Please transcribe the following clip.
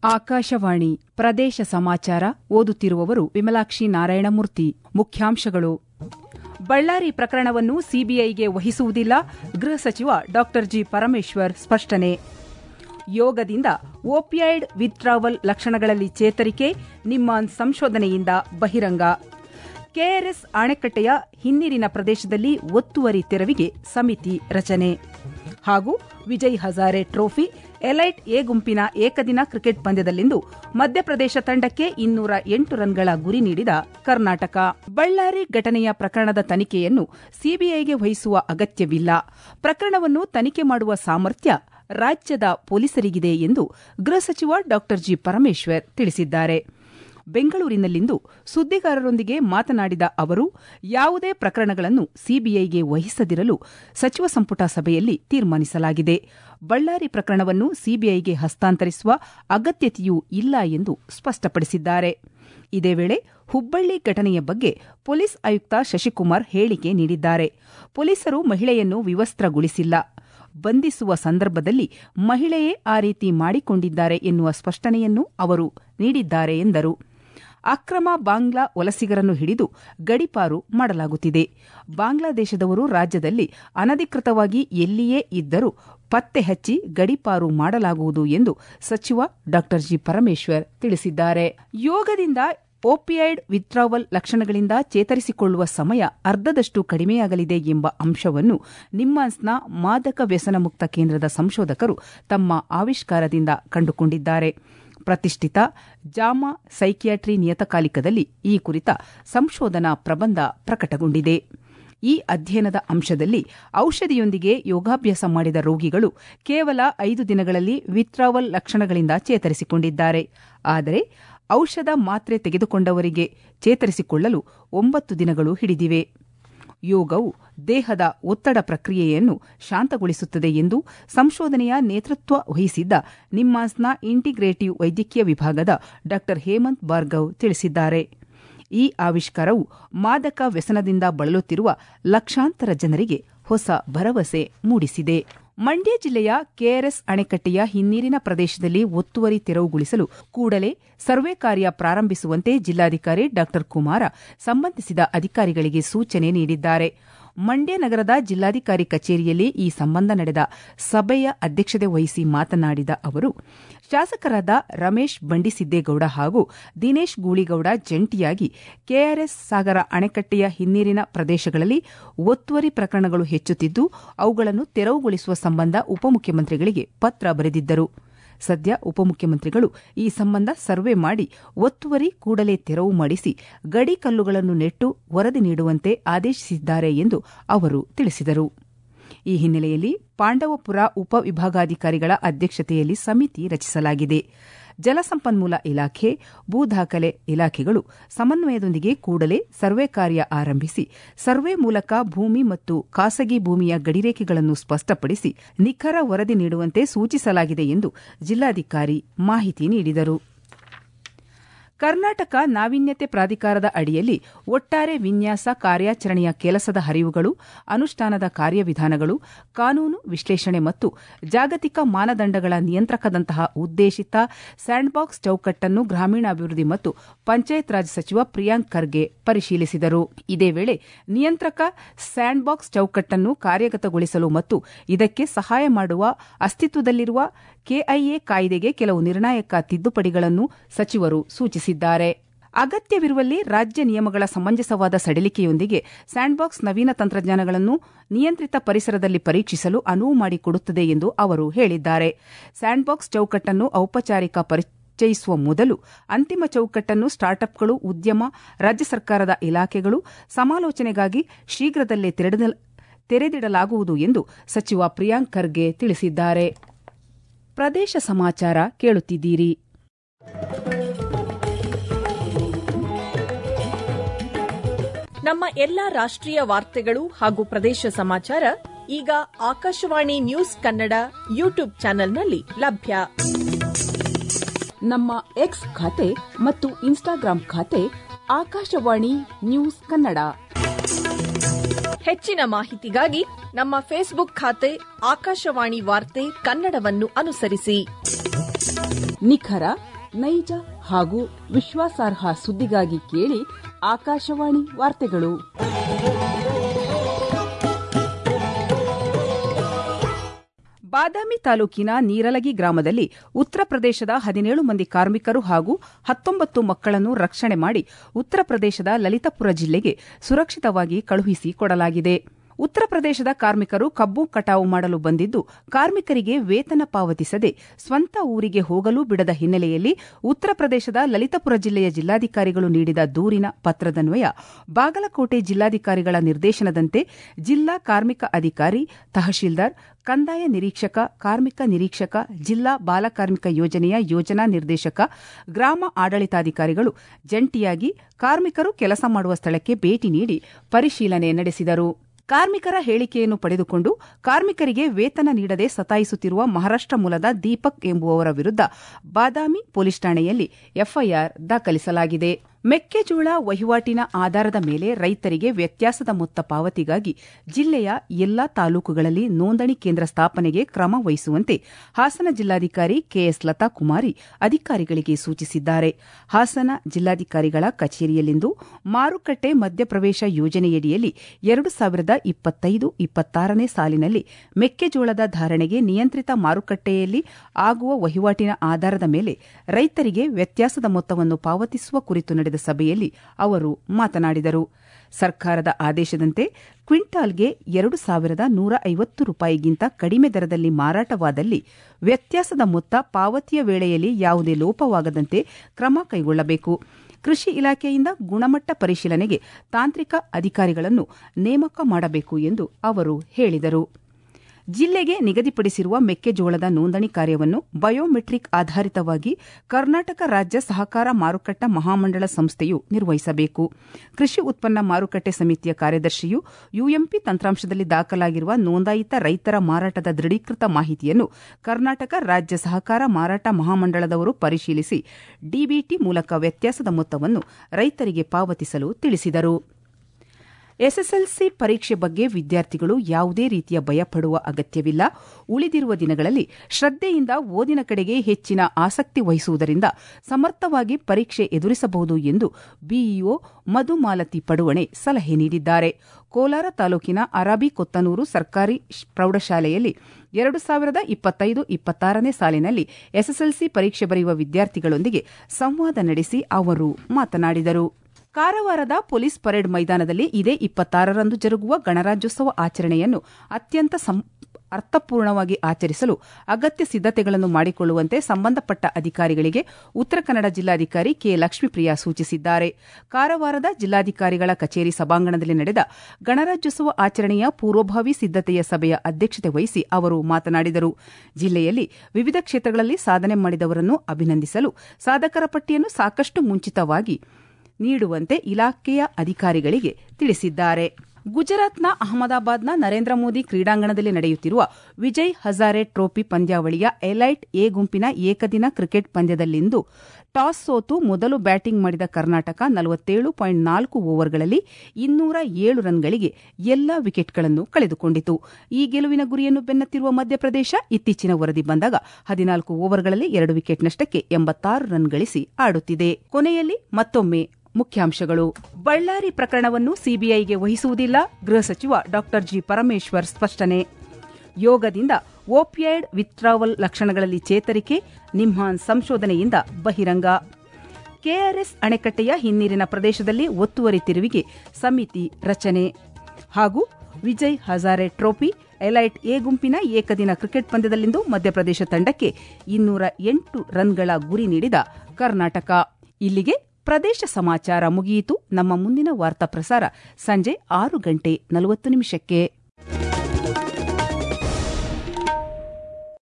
ಆಕಾಶವಾಣಿ ಪ್ರದೇಶ ಸಮಾಚಾರ ಓದುತ್ತಿರುವವರು ವಿಮಲಾಕ್ಷಿ ನಾರಾಯಣಮೂರ್ತಿ ಮುಖ್ಯಾಂಶಗಳು ಬಳ್ಳಾರಿ ಪ್ರಕರಣವನ್ನು ಸಿಬಿಐಗೆ ವಹಿಸುವುದಿಲ್ಲ ಗೃಹ ಸಚಿವ ಡಾ ಜಿ ಪರಮೇಶ್ವರ್ ಸ್ಪಷ್ಟನೆ ಯೋಗದಿಂದ ಓಪಿಯಾಯ್ಡ್ ವಿತ್ಡ್ರಾವಲ್ ಲಕ್ಷಣಗಳಲ್ಲಿ ಚೇತರಿಕೆ ನಿಮ್ಮ ಸಂಶೋಧನೆಯಿಂದ ಬಹಿರಂಗ ಕೆಆರ್ಎಸ್ ಅಣೆಕಟ್ಟೆಯ ಹಿನ್ನೀರಿನ ಪ್ರದೇಶದಲ್ಲಿ ಒತ್ತುವರಿ ತೆರವಿಗೆ ಸಮಿತಿ ರಚನೆ ಹಾಗೂ Vijay Hazare trophy elite A ಗುಂಪಿನ ಏಕದಿನ ಕ್ರಿಕೆಟ್ ಪಂದ್ಯದಲ್ಲಿಂದು ಮಧ್ಯಪ್ರದೇಶ ತಂಡಕ್ಕೆ ಇನ್ನೂರ ಎಂಟು ರನ್ಗಳ ಗುರಿ ನೀಡಿದ ಕರ್ನಾಟಕ ಬಳ್ಳಾರಿ ಘಟನೆಯ ಪ್ರಕರಣದ ತನಿಖೆಯನ್ನು ಸಿಬಿಐಗೆ ವಹಿಸುವ ಅಗತ್ಯವಿಲ್ಲ ಪ್ರಕರಣವನ್ನು ತನಿಖೆ ಮಾಡುವ ಸಾಮರ್ಥ್ಯ ರಾಜ್ಯದ ಪೊಲೀಸರಿಗಿದೆ ಎಂದು ಗೃಹ ಸಚಿವ ಡಾ ಜಿ ಪರಮೇಶ್ವರ್ ತಿಳಿಸಿದ್ದಾರೆ ಬೆಂಗಳೂರಿನಲ್ಲಿಂದು ಸುದ್ದಿಗಾರರೊಂದಿಗೆ ಮಾತನಾಡಿದ ಅವರು ಯಾವುದೇ ಪ್ರಕರಣಗಳನ್ನು ಸಿಬಿಐಗೆ ವಹಿಸದಿರಲು ಸಚಿವ ಸಂಪುಟ ಸಭೆಯಲ್ಲಿ ತೀರ್ಮಾನಿಸಲಾಗಿದೆ ಬಳ್ಳಾರಿ ಪ್ರಕರಣವನ್ನು ಸಿಬಿಐಗೆ ಹಸ್ತಾಂತರಿಸುವ ಅಗತ್ಯತೆಯೂ ಇಲ್ಲ ಎಂದು ಸ್ಪಷ್ಟಪಡಿಸಿದ್ದಾರೆ ಇದೇ ವೇಳೆ ಹುಬ್ಬಳ್ಳಿ ಘಟನೆಯ ಬಗ್ಗೆ ಪೊಲೀಸ್ ಆಯುಕ್ತ ಶಶಿಕುಮಾರ್ ಹೇಳಿಕೆ ನೀಡಿದ್ದಾರೆ ಪೊಲೀಸರು ಮಹಿಳೆಯನ್ನು ವಿವಸ್ತ್ರಗೊಳಿಸಿಲ್ಲ ಬಂಧಿಸುವ ಸಂದರ್ಭದಲ್ಲಿ ಮಹಿಳೆಯೇ ಆ ರೀತಿ ಮಾಡಿಕೊಂಡಿದ್ದಾರೆ ಎನ್ನುವ ಸ್ಪಷ್ಟನೆಯನ್ನು ಅವರು ನೀಡಿದ್ದಾರೆ ಎಂದರು ಅಕ್ರಮ ಬಾಂಗ್ಲಾ ವಲಸಿಗರನ್ನು ಹಿಡಿದು ಗಡಿಪಾರು ಮಾಡಲಾಗುತ್ತಿದೆ ಬಾಂಗ್ಲಾದೇಶದವರು ರಾಜ್ಯದಲ್ಲಿ ಅನಧಿಕೃತವಾಗಿ ಎಲ್ಲಿಯೇ ಇದ್ದರೂ ಪತ್ತೆ ಹಚ್ಚಿ ಗಡಿಪಾರು ಮಾಡಲಾಗುವುದು ಎಂದು ಸಚಿವ ಡಾ ಜಿ ಪರಮೇಶ್ವರ್ ತಿಳಿಸಿದ್ದಾರೆ ಯೋಗದಿಂದ ಓಪಿಯಾಯ್ಡ್ ವಿತ್ಡ್ರಾವಲ್ ಲಕ್ಷಣಗಳಿಂದ ಚೇತರಿಸಿಕೊಳ್ಳುವ ಸಮಯ ಅರ್ಧದಷ್ಟು ಕಡಿಮೆಯಾಗಲಿದೆ ಎಂಬ ಅಂಶವನ್ನು ನಿಮ್ಮಾನ್ಸ್ನ ಮಾದಕ ವ್ಯಸನ ಮುಕ್ತ ಕೇಂದ್ರದ ಸಂಶೋಧಕರು ತಮ್ಮ ಆವಿಷ್ಕಾರದಿಂದ ಕಂಡುಕೊಂಡಿದ್ದಾರೆ ಪ್ರತಿಷ್ಠಿತ ಜಾಮಾ ಸೈಕಿಯಾಟ್ರಿ ನಿಯತಕಾಲಿಕದಲ್ಲಿ ಈ ಕುರಿತ ಸಂಶೋಧನಾ ಪ್ರಬಂಧ ಪ್ರಕಟಗೊಂಡಿದೆ ಈ ಅಧ್ಯಯನದ ಅಂಶದಲ್ಲಿ ಔಷಧಿಯೊಂದಿಗೆ ಯೋಗಾಭ್ಯಾಸ ಮಾಡಿದ ರೋಗಿಗಳು ಕೇವಲ ಐದು ದಿನಗಳಲ್ಲಿ ವಿತ್ಡ್ರಾವಲ್ ಲಕ್ಷಣಗಳಿಂದ ಚೇತರಿಸಿಕೊಂಡಿದ್ದಾರೆ ಆದರೆ ಔಷಧ ಮಾತ್ರೆ ತೆಗೆದುಕೊಂಡವರಿಗೆ ಚೇತರಿಸಿಕೊಳ್ಳಲು ಒಂಬತ್ತು ದಿನಗಳು ಹಿಡಿದಿವೆ ಯೋಗವು ದೇಹದ ಒತ್ತಡ ಪ್ರಕ್ರಿಯೆಯನ್ನು ಶಾಂತಗೊಳಿಸುತ್ತದೆ ಎಂದು ಸಂಶೋಧನೆಯ ನೇತೃತ್ವ ವಹಿಸಿದ್ದ ನಿಮ್ಮಾನ್ಸ್ನ ಇಂಟಿಗ್ರೇಟಿವ್ ವೈದ್ಯಕೀಯ ವಿಭಾಗದ ಡಾ ಹೇಮಂತ್ ಭಾರ್ಗವ್ ತಿಳಿಸಿದ್ದಾರೆ ಈ ಆವಿಷ್ಕಾರವು ಮಾದಕ ವ್ಯಸನದಿಂದ ಬಳಲುತ್ತಿರುವ ಲಕ್ಷಾಂತರ ಜನರಿಗೆ ಹೊಸ ಭರವಸೆ ಮೂಡಿಸಿದೆ ಮಂಡ್ಯ ಜಿಲ್ಲೆಯ ಕೆಆರ್ಎಸ್ ಅಣೆಕಟ್ಟೆಯ ಹಿನ್ನೀರಿನ ಪ್ರದೇಶದಲ್ಲಿ ಒತ್ತುವರಿ ತೆರವುಗೊಳಿಸಲು ಕೂಡಲೇ ಸರ್ವೆ ಕಾರ್ಯ ಪ್ರಾರಂಭಿಸುವಂತೆ ಜಿಲ್ಲಾಧಿಕಾರಿ ಡಾ ಕುಮಾರ ಸಂಬಂಧಿಸಿದ ಅಧಿಕಾರಿಗಳಿಗೆ ಸೂಚನೆ ನೀಡಿದ್ದಾರೆ ಮಂಡ್ಯ ನಗರದ ಜಿಲ್ಲಾಧಿಕಾರಿ ಕಚೇರಿಯಲ್ಲಿ ಈ ಸಂಬಂಧ ನಡೆದ ಸಭೆಯ ಅಧ್ಯಕ್ಷತೆ ವಹಿಸಿ ಮಾತನಾಡಿದ ಅವರು ಶಾಸಕರಾದ ರಮೇಶ್ ಬಂಡಿಸಿದ್ದೇಗೌಡ ಹಾಗೂ ದಿನೇಶ್ ಗೂಳಿಗೌಡ ಜಂಟಿಯಾಗಿ ಕೆಆರ್ಎಸ್ ಸಾಗರ ಅಣೆಕಟ್ಟೆಯ ಹಿನ್ನೀರಿನ ಪ್ರದೇಶಗಳಲ್ಲಿ ಒತ್ತುವರಿ ಪ್ರಕರಣಗಳು ಹೆಚ್ಚುತ್ತಿದ್ದು ಅವುಗಳನ್ನು ತೆರವುಗೊಳಿಸುವ ಸಂಬಂಧ ಉಪಮುಖ್ಯಮಂತ್ರಿಗಳಿಗೆ ಪತ್ರ ಬರೆದಿದ್ದರು ಸದ್ಯ ಉಪಮುಖ್ಯಮಂತ್ರಿಗಳು ಈ ಸಂಬಂಧ ಸರ್ವೆ ಮಾಡಿ ಒತ್ತುವರಿ ಕೂಡಲೇ ತೆರವು ಮಾಡಿಸಿ ಗಡಿ ಕಲ್ಲುಗಳನ್ನು ನೆಟ್ಟು ವರದಿ ನೀಡುವಂತೆ ಆದೇಶಿಸಿದ್ದಾರೆ ಎಂದು ಅವರು ತಿಳಿಸಿದರು ಈ ಹಿನ್ನೆಲೆಯಲ್ಲಿ ಪಾಂಡವಪುರ ಉಪವಿಭಾಗಾಧಿಕಾರಿಗಳ ಅಧ್ಯಕ್ಷತೆಯಲ್ಲಿ ಸಮಿತಿ ರಚಿಸಲಾಗಿದೆ ಜಲಸಂಪನ್ಮೂಲ ಇಲಾಖೆ ಭೂ ದಾಖಲೆ ಇಲಾಖೆಗಳು ಸಮನ್ವಯದೊಂದಿಗೆ ಕೂಡಲೇ ಸರ್ವೆ ಕಾರ್ಯ ಆರಂಭಿಸಿ ಸರ್ವೆ ಮೂಲಕ ಭೂಮಿ ಮತ್ತು ಖಾಸಗಿ ಭೂಮಿಯ ಗಡಿರೇಖೆಗಳನ್ನು ಸ್ಪಷ್ಟಪಡಿಸಿ ನಿಖರ ವರದಿ ನೀಡುವಂತೆ ಸೂಚಿಸಲಾಗಿದೆ ಎಂದು ಜಿಲ್ಲಾಧಿಕಾರಿ ಮಾಹಿತಿ ನೀಡಿದರು ಕರ್ನಾಟಕ ನಾವೀನ್ಯತೆ ಪ್ರಾಧಿಕಾರದ ಅಡಿಯಲ್ಲಿ ಒಟ್ಟಾರೆ ವಿನ್ಯಾಸ ಕಾರ್ಯಾಚರಣೆಯ ಕೆಲಸದ ಹರಿವುಗಳು ಅನುಷ್ಠಾನದ ಕಾರ್ಯವಿಧಾನಗಳು ಕಾನೂನು ವಿಶ್ಲೇಷಣೆ ಮತ್ತು ಜಾಗತಿಕ ಮಾನದಂಡಗಳ ನಿಯಂತ್ರಕದಂತಹ ಉದ್ದೇಶಿತ ಸ್ಯಾಂಡ್ಬಾಕ್ಸ್ ಚೌಕಟ್ಟನ್ನು ಗ್ರಾಮೀಣಾಭಿವೃದ್ಧಿ ಮತ್ತು ಪಂಚಾಯತ್ ರಾಜ್ ಸಚಿವ ಪ್ರಿಯಾಂಕ್ ಖರ್ಗೆ ಪರಿಶೀಲಿಸಿದರು ಇದೇ ವೇಳೆ ನಿಯಂತ್ರಕ ಸ್ಯಾಂಡ್ಬಾಕ್ಸ್ ಚೌಕಟ್ಟನ್ನು ಕಾರ್ಯಗತಗೊಳಿಸಲು ಮತ್ತು ಇದಕ್ಕೆ ಸಹಾಯ ಮಾಡುವ ಅಸ್ತಿತ್ವದಲ್ಲಿರುವ ಕೆಐಎ ಕಾಯ್ದೆಗೆ ಕೆಲವು ನಿರ್ಣಾಯಕ ತಿದ್ದುಪಡಿಗಳನ್ನು ಸಚಿವರು ಸೂಚಿಸಿದ್ದಾರೆ ಅಗತ್ಯವಿರುವಲ್ಲಿ ರಾಜ್ಯ ನಿಯಮಗಳ ಸಮಂಜಸವಾದ ಸಡಿಲಿಕೆಯೊಂದಿಗೆ ಸ್ಯಾಂಡ್ಬಾಕ್ಸ್ ನವೀನ ತಂತ್ರಜ್ಞಾನಗಳನ್ನು ನಿಯಂತ್ರಿತ ಪರಿಸರದಲ್ಲಿ ಪರೀಕ್ಷಿಸಲು ಅನುವು ಮಾಡಿಕೊಡುತ್ತದೆ ಎಂದು ಅವರು ಹೇಳಿದ್ದಾರೆ ಸ್ಯಾಂಡ್ಬಾಕ್ಸ್ ಚೌಕಟ್ಟನ್ನು ಔಪಚಾರಿಕ ಪರಿಚಯಿಸುವ ಮೊದಲು ಅಂತಿಮ ಚೌಕಟ್ಟನ್ನು ಸ್ಟಾರ್ಟ್ಅಪ್ಗಳು ಉದ್ಯಮ ರಾಜ್ಯ ಸರ್ಕಾರದ ಇಲಾಖೆಗಳು ಸಮಾಲೋಚನೆಗಾಗಿ ಶೀಘ್ರದಲ್ಲೇ ತೆರೆದಿಡಲಾಗುವುದು ಎಂದು ಸಚಿವ ಪ್ರಿಯಾಂಕ್ ಖರ್ಗೆ ತಿಳಿಸಿದ್ದಾರೆ ಪ್ರದೇಶ ಸಮಾಚಾರ ಕೇಳುತ್ತಿದ್ದೀರಿ ನಮ್ಮ ಎಲ್ಲಾ ರಾಷ್ಟ್ರೀಯ ವಾರ್ತೆಗಳು ಹಾಗೂ ಪ್ರದೇಶ ಸಮಾಚಾರ ಈಗ ಆಕಾಶವಾಣಿ ನ್ಯೂಸ್ ಕನ್ನಡ ಯೂಟ್ಯೂಬ್ ಚಾನೆಲ್ನಲ್ಲಿ ಲಭ್ಯ ನಮ್ಮ ಎಕ್ಸ್ ಖಾತೆ ಮತ್ತು ಇನ್ಸ್ಟಾಗ್ರಾಂ ಖಾತೆ ಆಕಾಶವಾಣಿ ನ್ಯೂಸ್ ಕನ್ನಡ ಹೆಚ್ಚಿನ ಮಾಹಿತಿಗಾಗಿ ನಮ್ಮ ಫೇಸ್ಬುಕ್ ಖಾತೆ ಆಕಾಶವಾಣಿ ವಾರ್ತೆ ಕನ್ನಡವನ್ನು ಅನುಸರಿಸಿ ನಿಖರ ನೈಜ ಹಾಗೂ ವಿಶ್ವಾಸಾರ್ಹ ಸುದ್ದಿಗಾಗಿ ಕೇಳಿ ಆಕಾಶವಾಣಿ ವಾರ್ತೆಗಳು ಬಾದಾಮಿ ತಾಲೂಕಿನ ನೀರಲಗಿ ಗ್ರಾಮದಲ್ಲಿ ಉತ್ತರ ಪ್ರದೇಶದ ಹದಿನೇಳು ಮಂದಿ ಕಾರ್ಮಿಕರು ಹಾಗೂ ಹತ್ತೊಂಬತ್ತು ಮಕ್ಕಳನ್ನು ರಕ್ಷಣೆ ಮಾಡಿ ಉತ್ತರ ಪ್ರದೇಶದ ಲಲಿತಪುರ ಜಿಲ್ಲೆಗೆ ಸುರಕ್ಷಿತವಾಗಿ ಕಳುಹಿಸಿ ಕೊಡಲಾಗಿದೆ ಉತ್ತರ ಪ್ರದೇಶದ ಕಾರ್ಮಿಕರು ಕಬ್ಬು ಕಟಾವು ಮಾಡಲು ಬಂದಿದ್ದು ಕಾರ್ಮಿಕರಿಗೆ ವೇತನ ಪಾವತಿಸದೆ ಸ್ವಂತ ಊರಿಗೆ ಹೋಗಲು ಬಿಡದ ಹಿನ್ನೆಲೆಯಲ್ಲಿ ಉತ್ತರ ಪ್ರದೇಶದ ಲಲಿತಪುರ ಜಿಲ್ಲೆಯ ಜಿಲ್ಲಾಧಿಕಾರಿಗಳು ನೀಡಿದ ದೂರಿನ ಪತ್ರದನ್ವಯ ಬಾಗಲಕೋಟೆ ಜಿಲ್ಲಾಧಿಕಾರಿಗಳ ನಿರ್ದೇಶನದಂತೆ ಜಿಲ್ಲಾ ಕಾರ್ಮಿಕ ಅಧಿಕಾರಿ ತಹಶೀಲ್ದಾರ್ ಕಂದಾಯ ನಿರೀಕ್ಷಕ ಕಾರ್ಮಿಕ ನಿರೀಕ್ಷಕ ಜಿಲ್ಲಾ ಬಾಲಕಾರ್ಮಿಕ ಯೋಜನೆಯ ಯೋಜನಾ ನಿರ್ದೇಶಕ ಗ್ರಾಮ ಆಡಳಿತಾಧಿಕಾರಿಗಳು ಜಂಟಿಯಾಗಿ ಕಾರ್ಮಿಕರು ಕೆಲಸ ಮಾಡುವ ಸ್ಥಳಕ್ಕೆ ಭೇಟಿ ನೀಡಿ ಪರಿಶೀಲನೆ ನಡೆಸಿದರು ಕಾರ್ಮಿಕರ ಹೇಳಿಕೆಯನ್ನು ಪಡೆದುಕೊಂಡು ಕಾರ್ಮಿಕರಿಗೆ ವೇತನ ನೀಡದೆ ಸತಾಯಿಸುತ್ತಿರುವ ಮಹಾರಾಷ್ಟ ಮೂಲದ ದೀಪಕ್ ಎಂಬುವವರ ವಿರುದ್ದ ಬಾದಾಮಿ ಪೊಲೀಸ್ ಠಾಣೆಯಲ್ಲಿ ಎಫ್ಐಆರ್ ದಾಖಲಿಸಲಾಗಿದೆ ಮೆಕ್ಕೆಜೋಳ ವಹಿವಾಟಿನ ಆಧಾರದ ಮೇಲೆ ರೈತರಿಗೆ ವ್ಯತ್ಯಾಸದ ಮೊತ್ತ ಪಾವತಿಗಾಗಿ ಜಿಲ್ಲೆಯ ಎಲ್ಲಾ ತಾಲೂಕುಗಳಲ್ಲಿ ನೋಂದಣಿ ಕೇಂದ್ರ ಸ್ಥಾಪನೆಗೆ ಕ್ರಮ ವಹಿಸುವಂತೆ ಹಾಸನ ಜಿಲ್ಲಾಧಿಕಾರಿ ಕೆಎಸ್ ಲತಾ ಕುಮಾರಿ ಅಧಿಕಾರಿಗಳಿಗೆ ಸೂಚಿಸಿದ್ದಾರೆ ಹಾಸನ ಜಿಲ್ಲಾಧಿಕಾರಿಗಳ ಕಚೇರಿಯಲ್ಲಿಂದು ಮಾರುಕಟ್ಟೆ ಮಧ್ಯಪ್ರವೇಶ ಯೋಜನೆಯಡಿಯಲ್ಲಿ ಎರಡು ಸಾವಿರದ ಇಪ್ಪತ್ತೈದು ಇಪ್ಪತ್ತಾರನೇ ಸಾಲಿನಲ್ಲಿ ಮೆಕ್ಕೆಜೋಳದ ಧಾರಣೆಗೆ ನಿಯಂತ್ರಿತ ಮಾರುಕಟ್ಟೆಯಲ್ಲಿ ಆಗುವ ವಹಿವಾಟಿನ ಆಧಾರದ ಮೇಲೆ ರೈತರಿಗೆ ವ್ಯತ್ಯಾಸದ ಮೊತ್ತವನ್ನು ಪಾವತಿಸುವ ಕುರಿತು ನಡೆದ ಸಭೆಯಲ್ಲಿ ಅವರು ಮಾತನಾಡಿದರು ಸರ್ಕಾರದ ಆದೇಶದಂತೆ ಕ್ವಿಂಟಾಲ್ಗೆ ಎರಡು ಸಾವಿರದ ನೂರ ಐವತ್ತು ರೂಪಾಯಿಗಿಂತ ಕಡಿಮೆ ದರದಲ್ಲಿ ಮಾರಾಟವಾದಲ್ಲಿ ವ್ಯತ್ಯಾಸದ ಮೊತ್ತ ಪಾವತಿಯ ವೇಳೆಯಲ್ಲಿ ಯಾವುದೇ ಲೋಪವಾಗದಂತೆ ಕ್ರಮ ಕೈಗೊಳ್ಳಬೇಕು ಕೃಷಿ ಇಲಾಖೆಯಿಂದ ಗುಣಮಟ್ಟ ಪರಿಶೀಲನೆಗೆ ತಾಂತ್ರಿಕ ಅಧಿಕಾರಿಗಳನ್ನು ನೇಮಕ ಮಾಡಬೇಕು ಎಂದು ಅವರು ಹೇಳಿದರು ಜಿಲ್ಲೆಗೆ ನಿಗದಿಪಡಿಸಿರುವ ಮೆಕ್ಕೆಜೋಳದ ನೋಂದಣಿ ಕಾರ್ಯವನ್ನು ಬಯೋಮೆಟ್ರಿಕ್ ಆಧಾರಿತವಾಗಿ ಕರ್ನಾಟಕ ರಾಜ್ಯ ಸಹಕಾರ ಮಾರುಕಟ್ಟ ಮಹಾಮಂಡಳ ಸಂಸ್ಥೆಯು ನಿರ್ವಹಿಸಬೇಕು ಕೃಷಿ ಉತ್ಪನ್ನ ಮಾರುಕಟ್ಟೆ ಸಮಿತಿಯ ಕಾರ್ಯದರ್ಶಿಯು ಯುಎಂಪಿ ತಂತ್ರಾಂಶದಲ್ಲಿ ದಾಖಲಾಗಿರುವ ನೋಂದಾಯಿತ ರೈತರ ಮಾರಾಟದ ದೃಢೀಕೃತ ಮಾಹಿತಿಯನ್ನು ಕರ್ನಾಟಕ ರಾಜ್ಯ ಸಹಕಾರ ಮಾರಾಟ ಮಹಾಮಂಡಳದವರು ಪರಿಶೀಲಿಸಿ ಡಿಬಿಟಿ ಮೂಲಕ ವ್ಯತ್ಯಾಸದ ಮೊತ್ತವನ್ನು ರೈತರಿಗೆ ಪಾವತಿಸಲು ತಿಳಿಸಿದರು ಎಸ್ಎಸ್ಎಲ್ಸಿ ಪರೀಕ್ಷೆ ಬಗ್ಗೆ ವಿದ್ಯಾರ್ಥಿಗಳು ಯಾವುದೇ ರೀತಿಯ ಭಯಪಡುವ ಅಗತ್ಯವಿಲ್ಲ ಉಳಿದಿರುವ ದಿನಗಳಲ್ಲಿ ಶ್ರದ್ದೆಯಿಂದ ಓದಿನ ಕಡೆಗೆ ಹೆಚ್ಚಿನ ಆಸಕ್ತಿ ವಹಿಸುವುದರಿಂದ ಸಮರ್ಥವಾಗಿ ಪರೀಕ್ಷೆ ಎದುರಿಸಬಹುದು ಎಂದು ಬಿಇಒ ಮಧುಮಾಲತಿ ಪಡುವಣೆ ಸಲಹೆ ನೀಡಿದ್ದಾರೆ ಕೋಲಾರ ತಾಲೂಕಿನ ಅರಾಬಿ ಕೊತ್ತನೂರು ಸರ್ಕಾರಿ ಪ್ರೌಢಶಾಲೆಯಲ್ಲಿ ಎರಡು ಸಾವಿರದ ಇಪ್ಪತ್ತೈದು ಇಪ್ಪತ್ತಾರನೇ ಸಾಲಿನಲ್ಲಿ ಎಸ್ಎಸ್ಎಲ್ಸಿ ಪರೀಕ್ಷೆ ಬರೆಯುವ ವಿದ್ಯಾರ್ಥಿಗಳೊಂದಿಗೆ ಸಂವಾದ ನಡೆಸಿ ಅವರು ಮಾತನಾಡಿದರು ಕಾರವಾರದ ಪೊಲೀಸ್ ಪರೇಡ್ ಮೈದಾನದಲ್ಲಿ ಇದೇ ಇಪ್ಪತ್ತಾರರಂದು ಜರುಗುವ ಗಣರಾಜ್ಯೋತ್ಸವ ಆಚರಣೆಯನ್ನು ಅತ್ಯಂತ ಅರ್ಥಪೂರ್ಣವಾಗಿ ಆಚರಿಸಲು ಅಗತ್ಯ ಸಿದ್ದತೆಗಳನ್ನು ಮಾಡಿಕೊಳ್ಳುವಂತೆ ಸಂಬಂಧಪಟ್ಟ ಅಧಿಕಾರಿಗಳಿಗೆ ಉತ್ತರ ಕನ್ನಡ ಜಿಲ್ಲಾಧಿಕಾರಿ ಕೆ ಲಕ್ಷ್ಮೀಪ್ರಿಯಾ ಸೂಚಿಸಿದ್ದಾರೆ ಕಾರವಾರದ ಜಿಲ್ಲಾಧಿಕಾರಿಗಳ ಕಚೇರಿ ಸಭಾಂಗಣದಲ್ಲಿ ನಡೆದ ಗಣರಾಜ್ಯೋತ್ಸವ ಆಚರಣೆಯ ಪೂರ್ವಭಾವಿ ಸಿದ್ದತೆಯ ಸಭೆಯ ಅಧ್ಯಕ್ಷತೆ ವಹಿಸಿ ಅವರು ಮಾತನಾಡಿದರು ಜಿಲ್ಲೆಯಲ್ಲಿ ವಿವಿಧ ಕ್ಷೇತ್ರಗಳಲ್ಲಿ ಸಾಧನೆ ಮಾಡಿದವರನ್ನು ಅಭಿನಂದಿಸಲು ಸಾಧಕರ ಪಟ್ಟಿಯನ್ನು ಸಾಕಷ್ಟು ಮುಂಚಿತವಾಗಿ ನೀಡುವಂತೆ ಇಲಾಖೆಯ ಅಧಿಕಾರಿಗಳಿಗೆ ತಿಳಿಸಿದ್ದಾರೆ ಗುಜರಾತ್ನ ಅಹಮದಾಬಾದ್ನ ನರೇಂದ್ರ ಮೋದಿ ಕ್ರೀಡಾಂಗಣದಲ್ಲಿ ನಡೆಯುತ್ತಿರುವ ವಿಜಯ್ ಹಜಾರೆ ಟ್ರೋಫಿ ಪಂದ್ಯಾವಳಿಯ ಎಲೈಟ್ ಎ ಗುಂಪಿನ ಏಕದಿನ ಕ್ರಿಕೆಟ್ ಪಂದ್ಯದಲ್ಲಿಂದು ಟಾಸ್ ಸೋತು ಮೊದಲು ಬ್ಯಾಟಿಂಗ್ ಮಾಡಿದ ಕರ್ನಾಟಕ ನಲವತ್ತೇಳು ಪಾಯಿಂಟ್ ನಾಲ್ಕು ಓವರ್ಗಳಲ್ಲಿ ಇನ್ನೂರ ಏಳು ರನ್ಗಳಿಗೆ ಎಲ್ಲಾ ವಿಕೆಟ್ಗಳನ್ನು ಕಳೆದುಕೊಂಡಿತು ಈ ಗೆಲುವಿನ ಗುರಿಯನ್ನು ಬೆನ್ನತ್ತಿರುವ ಮಧ್ಯಪ್ರದೇಶ ಇತ್ತೀಚಿನ ವರದಿ ಬಂದಾಗ ಹದಿನಾಲ್ಕು ಓವರ್ಗಳಲ್ಲಿ ಎರಡು ವಿಕೆಟ್ ನಷ್ಟಕ್ಕೆ ಎಂಬತ್ತಾರು ರನ್ ಗಳಿಸಿ ಆಡುತ್ತಿದೆ ಕೊನೆಯಲ್ಲಿ ಮತ್ತೊಮ್ಮೆ ಮುಖ್ಯಾಂಶಗಳು ಬಳ್ಳಾರಿ ಪ್ರಕರಣವನ್ನು ಸಿಬಿಐಗೆ ವಹಿಸುವುದಿಲ್ಲ ಗೃಹ ಸಚಿವ ಡಾ ಜಿ ಪರಮೇಶ್ವರ್ ಸ್ಪಷ್ಟನೆ ಯೋಗದಿಂದ ಓಪಿಯೈಡ್ ವಿತ್ಡ್ರಾವಲ್ ಲಕ್ಷಣಗಳಲ್ಲಿ ಚೇತರಿಕೆ ನಿಮ್ಹಾನ್ ಸಂಶೋಧನೆಯಿಂದ ಬಹಿರಂಗ ಕೆಆರ್ಎಸ್ ಅಣೆಕಟ್ಟೆಯ ಹಿನ್ನೀರಿನ ಪ್ರದೇಶದಲ್ಲಿ ಒತ್ತುವರಿ ತಿರುವಿಗೆ ಸಮಿತಿ ರಚನೆ ಹಾಗೂ Vijay Hazare trophy elite A ಗುಂಪಿನ ಏಕದಿನ ಕ್ರಿಕೆಟ್ ಪಂದ್ಯದಲ್ಲಿಂದು ಮಧ್ಯಪ್ರದೇಶ ತಂಡಕ್ಕೆ ಇನ್ನೂರ ಎಂಟು ರನ್ಗಳ ಗುರಿ ನೀಡಿದ ಕರ್ನಾಟಕ ಇಲ್ಲಿಗೆ ಪ್ರದೇಶ ಸಮಾಚಾರ ಮುಗಿಯಿತು ನಮ್ಮ ಮುಂದಿನ ವಾರ್ತಾ ಪ್ರಸಾರ ಸಂಜೆ ಆರು ಗಂಟೆ ನಲವತ್ತು ನಿಮಿಷಕ್ಕೆ